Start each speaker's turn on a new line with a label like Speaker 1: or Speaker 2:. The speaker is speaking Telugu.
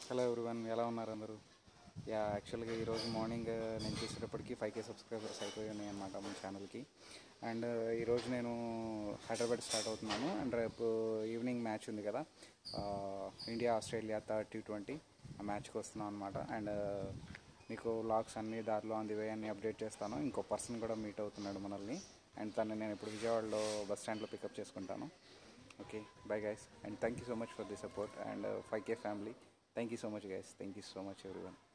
Speaker 1: హలో ఎవ్రీవన్ ఎలా ఉన్నారు అందరూ యా యాక్చువల్గా ఈరోజు మార్నింగ్ నేను చూసేటప్పటికి ఫైవ్ కే సబ్స్క్రైబర్స్ అయిపోయి ఉన్నాయి అనమాట మన ఛానల్కి అండ్ ఈరోజు నేను హైదరాబాద్ స్టార్ట్ అవుతున్నాను అండ్ రేపు ఈవినింగ్ మ్యాచ్ ఉంది కదా ఆ, India Australia third T twenty ఆ మ్యాచ్కి వస్తున్నాను అనమాట అండ్ మీకు లాగ్స్ అన్ని దారిలో అంది వే అన్ని అప్డేట్ చేస్తాను ఇంకో పర్సన్ కూడా మీట్ అవుతున్నాడు మనల్ని అండ్ తను నేను ఇప్పుడు విజయవాడలో బస్ స్టాండ్లో పికప్ చేసుకుంటాను okay bye guys and thank you so much for the support and five K family thank you so much guys thank you so much every one